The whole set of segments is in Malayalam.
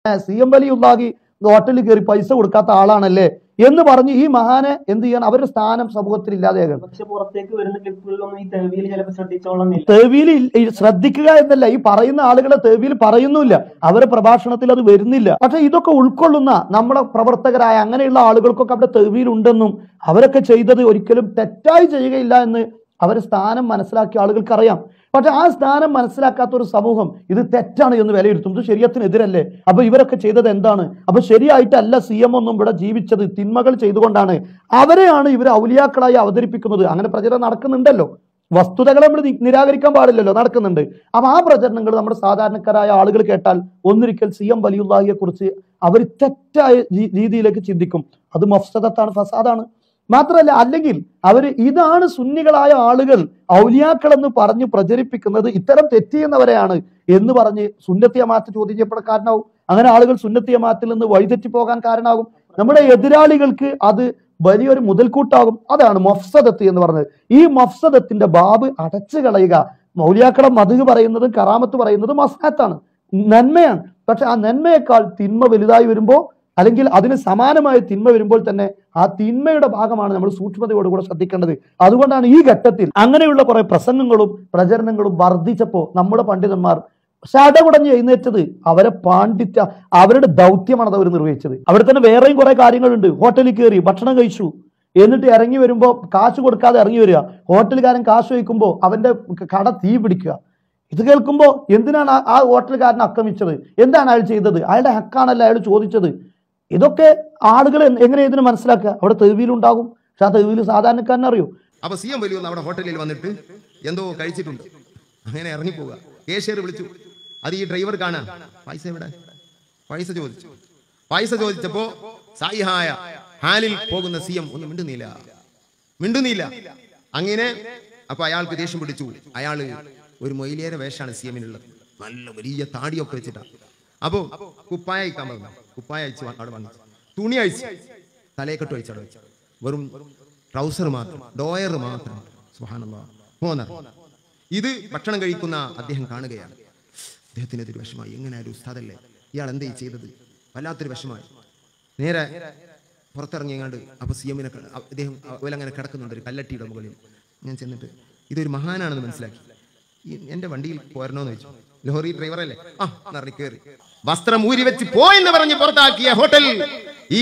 സി എം വലി ഉള്ളാഹി ഹോട്ടലിൽ കയറി പൈസ കൊടുക്കാത്ത ആളാണല്ലേ എന്ന് പറഞ്ഞ് ഈ മഹാനെ എന്ത് ചെയ്യണം അവരുടെ സ്ഥാനം സമൂഹത്തിൽ ഇല്ലാതെയാകണം പക്ഷെ പുറത്തേക്ക് വരുന്ന ക്ലിപ്പുകളിലൊന്നും ഈ തെരുവിയിൽ ചിലപ്പോൾ ശ്രദ്ധിച്ചോളന്നില്ല തേവിയിൽ ശ്രദ്ധിക്കുക എന്നല്ല ഈ പറയുന്ന ആളുകളെ തേവിയിൽ പറയുന്നില്ല അവരുടെ പ്രഭാഷണത്തിൽ അത് വരുന്നില്ല പക്ഷെ ഇതൊക്കെ ഉൾക്കൊള്ളുന്ന നമ്മുടെ പ്രവർത്തകരായ അങ്ങനെയുള്ള ആളുകൾക്കൊക്കെ അവിടെ തേവിയിൽ ഉണ്ടെന്നും അവരൊക്കെ ചെയ്തത് ഒരിക്കലും തെറ്റായി ചെയ്യുകയില്ല എന്ന് അവരെ സ്ഥാനം മനസ്സിലാക്കിയ ആളുകൾക്ക് അറിയാം പക്ഷെ ആ സ്ഥാനം മനസ്സിലാക്കാത്ത ഒരു സമൂഹം ഇത് തെറ്റാണ് എന്ന് വിലയിരുത്തും ഇത് ശരീരത്തിനെതിരല്ലേ അപ്പൊ ഇവരൊക്കെ ചെയ്തത് എന്താണ് അപ്പൊ ശരിയായിട്ടല്ല സി എം ഒന്നും ഇവിടെ ജീവിച്ചത് തിന്മകൾ ചെയ്തുകൊണ്ടാണ് അവരെയാണ് ഇവർ ഔലിയാക്കളായി അവതരിപ്പിക്കുന്നത് അങ്ങനെ പ്രചരണം നടക്കുന്നുണ്ടല്ലോ വസ്തുതകളെ നമ്മൾ നി- നിരാകരിക്കാൻ പാടില്ലല്ലോ നടക്കുന്നുണ്ട് അപ്പൊ ആ പ്രചരണങ്ങൾ നമ്മുടെ സാധാരണക്കാരായ ആളുകൾ കേട്ടാൽ ഒന്നിരിക്കൽ സി എം വലിയുള്ളാഹിയെ കുറിച്ച് അവർ തെറ്റായ രീ- രീതിയിലേക്ക് ചിന്തിക്കും അത് മഫ്സദത്താണ് ഫസാദാണ് മാത്രമല്ല അല്ലെങ്കിൽ അവർ ഇതാണ് സുന്നികളായ ആളുകൾ ഔലിയാക്കൾ എന്ന് പറഞ്ഞ് പ്രചരിപ്പിക്കുന്നത് ഇത്തരം തെറ്റ് ചെയ്യുന്നവരെയാണ് എന്ന് പറഞ്ഞ് സുന്നത്തിയ മാറ്റ് ചോദ്യം ചെയ്യപ്പെടാൻ കാരണമാവും അങ്ങനെ ആളുകൾ സുന്നത്തിയ മാറ്റിൽ നിന്ന് വഴിതെറ്റി പോകാൻ കാരണമാകും നമ്മുടെ എതിരാളികൾക്ക് അത് വലിയൊരു മുതൽക്കൂട്ടാകും അതാണ് മഫ്സദത്ത് എന്ന് പറഞ്ഞത് ഈ മഫ്സദത്തിന്റെ ബാബ് അടച്ചു കളയുക മൗലിയാക്കടം മധു പറയുന്നതും കറാമത്ത് പറയുന്നതും മസ്ഹത്താണ് നന്മയാണ് പക്ഷെ ആ നന്മയേക്കാൾ തിന്മ വലുതായി വരുമ്പോൾ അല്ലെങ്കിൽ അതിന് സമാനമായ തിന്മ വരുമ്പോൾ തന്നെ ആ തിന്മയുടെ ഭാഗമാണ് നമ്മൾ സൂക്ഷ്മതയോടുകൂടെ ശ്രദ്ധിക്കേണ്ടത് അതുകൊണ്ടാണ് ഈ ഘട്ടത്തിൽ അങ്ങനെയുള്ള കുറെ പ്രസംഗങ്ങളും പ്രചരണങ്ങളും വർദ്ധിച്ചപ്പോൾ നമ്മുടെ പണ്ഡിതന്മാർ ശടകുടഞ്ഞ് എഴുന്നേറ്റത് അവരെ പാണ്ഡിത്യ അവരുടെ ദൗത്യമാണ് അത് അവർ നിർവഹിച്ചത് അവിടെ തന്നെ വേറെയും കുറെ കാര്യങ്ങളുണ്ട് ഹോട്ടലിൽ കയറി ഭക്ഷണം കഴിച്ചു എന്നിട്ട് ഇറങ്ങി വരുമ്പോൾ കാശ് കൊടുക്കാതെ ഇറങ്ങി വരിക ഹോട്ടലുകാരൻ കാശ് വയ്ക്കുമ്പോൾ അവന്റെ കട തീ പിടിക്കുക ഇത് കേൾക്കുമ്പോൾ എന്തിനാണ് ആ- ആ ഹോട്ടലുകാരനെ ആക്രമിച്ചത് എന്താണ് അയാൾ ചെയ്തത് അയാളുടെ ഹക്കാണല്ലോ അയാൾ ചോദിച്ചത് ഇതൊക്കെ ആളുകൾ എങ്ങനെ ഇതിന് മനസ്സിലാക്കുക അവിടെ തെരുവിലുണ്ടാകും പക്ഷെ ആ തെരുവിൽ സാധാരണക്കാരനെ അറിയോ അപ്പൊ സി എം വലിയ അവിടെ ഹോട്ടലിൽ വന്നിട്ട് എന്തോ കഴിച്ചിട്ടുണ്ട് അങ്ങനെ ഇറങ്ങിപ്പോവുക കേഷ്യർ വിളിച്ചു അത് ഈ ഡ്രൈവർ കാണാൻ പൈസ എവിടെ പൈസ ചോദിച്ചു പൈസ ചോദിച്ചപ്പോ സായിഹായ ഹാലിൽ പോകുന്ന സി എം ഒന്നും മിണ്ടുന്നില്ല മിണ്ടുന്നില്ല അങ്ങനെ അപ്പൊ അയാൾക്ക് ദേഷ്യം പിടിച്ചു അയാള് ഒരു മൊയിലേറെ വേഷമാണ് സി എമ്മിനുള്ളത് നല്ല വലിയ താടിയൊക്കെ വെച്ചിട്ടാ അപ്പോ കുപ്പായ അയക്കാൻ പറഞ്ഞു കുപ്പായ അയച്ചു അവിടെ വന്നു തുണി അയച്ചു തലയെക്കെട്ട് അയച്ചു അവിടെ വെച്ചു വെറും ട്രൗസർ മാത്രം ഡോയർ മാത്രം സുഹാനല്ലാ പോന്ന ഇത് ഭക്ഷണം കഴിക്കുന്ന അദ്ദേഹം കാണുകയാണ് അദ്ദേഹത്തിന് അതൊരു വിഷമായി എങ്ങനെ ഒരു ഉസ്താദല്ലേ ഇയാൾ എന്തേ ചെയ്തത് വല്ലാത്തൊരു വിഷമായി നേരെ പുറത്തിറങ്ങിയങ്ങാണ്ട് അപ്പൊ സി എമ്മിനെ അദ്ദേഹം അങ്ങനെ കിടക്കുന്നുണ്ട് ഒരു കല്ലട്ടിയുടെ മുകളിൽ ഞാൻ ചെന്നിട്ട് ഇതൊരു മഹാനാണെന്ന് മനസ്സിലാക്കി ഈ എന്റെ വണ്ടിയിൽ പോരണോന്ന് ചോദിച്ചു ലോറി ഡ്രൈവർ അല്ലേ ആ എന്നറിഞ്ഞ് കയറി വസ്ത്രം ഊരി വെച്ച് പോയെന്ന് പറഞ്ഞ് പുറത്താക്കിയ ഹോട്ടൽ ഈ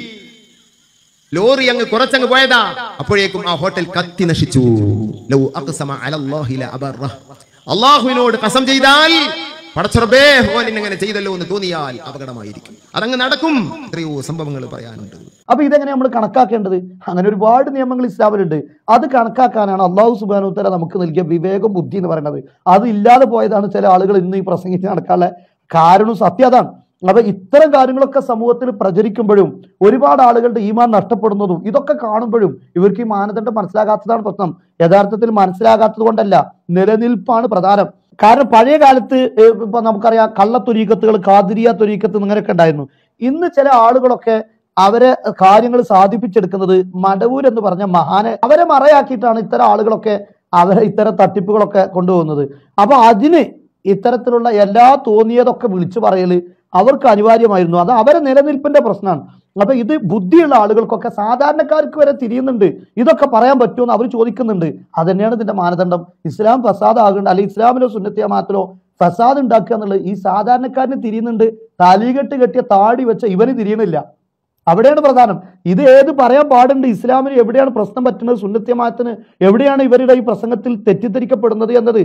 ലോറി അങ്ങ് കുറച്ചങ്ങ് പോയതാ അപ്പോഴേക്കും ആ ഹോട്ടൽ കത്തി നശിച്ചു ലൗ അഖ്സമ അലല്ലാഹി ലഅബറ. അള്ളാഹുവിനോട് കസം ചെയ്താൽ പടച്ചുറബേ ഓൻ ഇങ്ങനെ ചെയ്തല്ലോ എന്ന് തോന്നിയാൽ അപകടമായിരിക്കും അതങ്ങ് നടക്കും എത്രയോ സംഭവങ്ങൾ പറയാനുണ്ട് അപ്പൊ ഇതെങ്ങനെ നമ്മൾ കണക്കാക്കേണ്ടത് അങ്ങനെ ഒരുപാട് നിയമങ്ങൾ ഇസ്ലാമിലുണ്ട് അത് കണക്കാക്കാനാണ് അള്ളാഹു സുബാനു തല നമുക്ക് നൽകിയ വിവേകം ബുദ്ധി എന്ന് പറയുന്നത് അത് ഇല്ലാതെ പോയതാണ് ചില ആളുകൾ ഇന്ന് ഈ പ്രസംഗിച്ച് നടക്കാനുള്ള കാരണം സത്യം അതാണ് അപ്പൊ ഇത്തരം കാര്യങ്ങളൊക്കെ സമൂഹത്തിൽ പ്രചരിക്കുമ്പോഴും ഒരുപാട് ആളുകളുടെ ഈമാൻ നഷ്ടപ്പെടുന്നതും ഇതൊക്കെ കാണുമ്പോഴും ഇവർക്ക് ഈ മാനദണ്ഡം മനസ്സിലാകാത്തതാണ് പ്രശ്നം യഥാർത്ഥത്തിൽ മനസ്സിലാകാത്തത് കൊണ്ടല്ല നിലനിൽപ്പാണ് പ്രധാനം കാരണം പഴയ കാലത്ത് ഏഹ്, ഇപ്പൊ നമുക്കറിയാം കള്ളത്തൊരീക്കത്തുകൾ കാതിരിയ തൊരീക്കത്ത് ഇങ്ങനെയൊക്കെ ഉണ്ടായിരുന്നു ഇന്ന് ചില ആളുകളൊക്കെ അവരെ കാര്യങ്ങൾ സാധിപ്പിച്ചെടുക്കുന്നത് മടവൂർ എന്ന് പറഞ്ഞ മഹാനെ അവരെ മറയാക്കിയിട്ടാണ് ഇത്തരം ആളുകളൊക്കെ അവരെ ഇത്തരം തട്ടിപ്പുകളൊക്കെ കൊണ്ടുപോകുന്നത് അപ്പൊ അതിന് ഇത്തരത്തിലുള്ള എല്ലാ തോന്നിയതൊക്കെ വിളിച്ചു പറയല് അവർക്ക് അനിവാര്യമായിരുന്നു അത് അവരെ നിലനിൽപ്പിന്റെ പ്രശ്നമാണ് അപ്പൊ ഇത് ബുദ്ധിയുള്ള ആളുകൾക്കൊക്കെ സാധാരണക്കാർക്ക് വരെ തിരിയുന്നുണ്ട് ഇതൊക്കെ പറയാൻ പറ്റുമെന്ന് അവർ ചോദിക്കുന്നുണ്ട് അത് തന്നെയാണ് ഇതിന്റെ മാനദണ്ഡം ഇസ്ലാം ഫസാദ് ആകണ്ട അല്ലെങ്കിൽ ഇസ്ലാമിലോ സുന്നത്തിയമാത്തിലോ ഫസാദ് ഉണ്ടാക്കുക എന്നുള്ളത് ഈ സാധാരണക്കാരന് തിരിയുന്നുണ്ട് താലീകെട്ട് കെട്ടിയ താടി വെച്ച ഇവന് തിരിയണില്ല അവിടെയാണ് പ്രധാനം ഇത് ഏത് പറയാൻ പാടുണ്ട് ഇസ്ലാമിന് എവിടെയാണ് പ്രശ്നം പറ്റുന്നത് സുന്നത്യമാത്തിന് എവിടെയാണ് ഇവരുടെ ഈ പ്രസംഗത്തിൽ തെറ്റിദ്ധരിക്കപ്പെടുന്നത് എന്നത്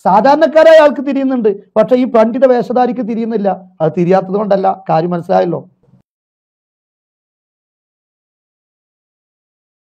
സാധാരണക്കാരായ ആൾക്ക് തിരിയുന്നുണ്ട് പക്ഷെ ഈ പണ്ഡിത വേഷധാരിക്ക് തിരിയുന്നില്ല അത് തിരിയാത്തത് കൊണ്ടല്ല കാര്യം മനസ്സിലായല്ലോ